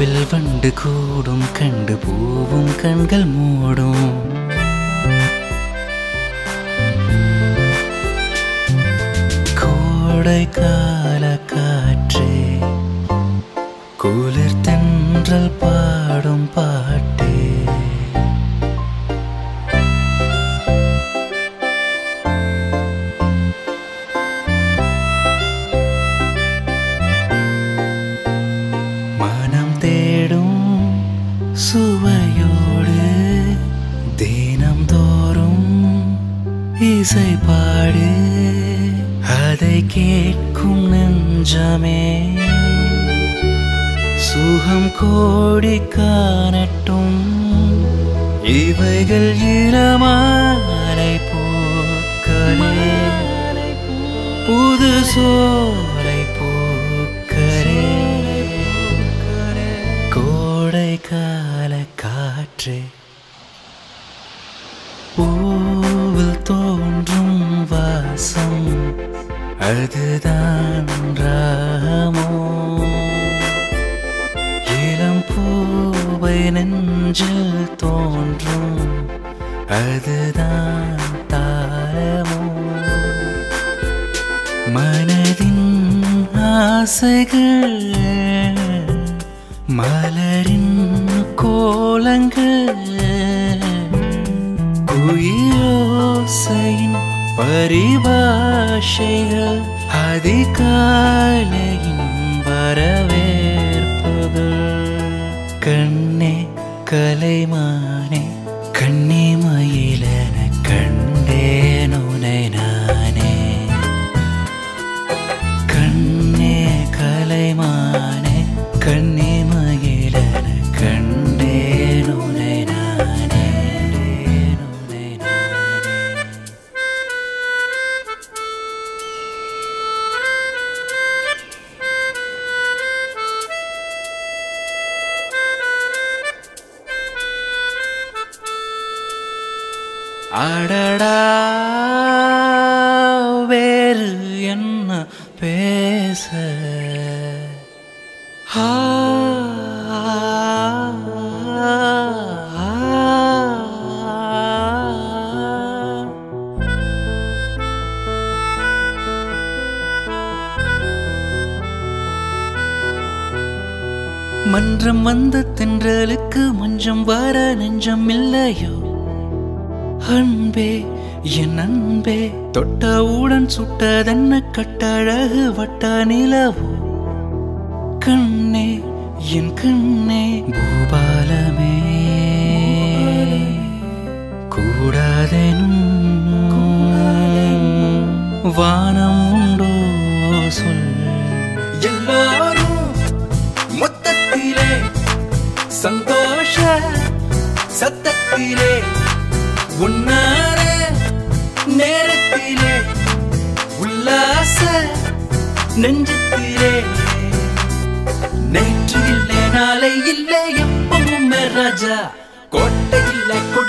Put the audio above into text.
காப்பில் வண்டு கூடும் கண்டு பூவும் கண்கள் மூடும் கோடை கால காற்றே குளிர் தென்றல் பாடும் பாட்டே மனம் தேடும் சுவையோடு தினம் தோறும் இசை பாடு அதை கேட்கும் நெஞ்சமே சுகம் கோடி காணட்டும் இவைகள் இளமாலை பூக்களே புது சோலை பூக்களே கோடை கால காற்றே பூவில் தோன்றும் வாசம் அதுதான் ராமோ இளம் பூவை நெஞ்சில் தோன்றும் அதுதான் தாரமோ மனதின் ஆசைகள் மலரின் கோலங்கள் குயிலோசையின் பரிபாஷைகள் அதிகாலையின் வரவேற்புகள் கண்ணே கலைமானே கண்ணே மயிலென கண்டேன் உனை நானே கண்ணே கலைமானே கண்ணே மயிலென கண்டேன் உனை நானே உனை நானே அடடா வேறு என்ன பேச ஆ, ஆ, ஆ. மன்றம் வந்த தென்றலுக்கு மஞ்சம் வர நெஞ்சம் இல்லையோ அன்பே என் அன்பே தொட்டவுடன் சுட்டதென்ன கட்டழகு வட்ட நிலவோ கண்ணே என் கண்ணே பூபாலமே கூடாதெனும் வானம் உண்டோ சொல் எல்லாரும் மொத்தத்திலே சந்தோஷ சத்தத்திலே உன்னார நேரத்திலே உல்லாச நெஞ்சத்திலே நேற்று இல்லை நாளை இல்லை எப்பவும் ராஜா கோட்டை இல்லை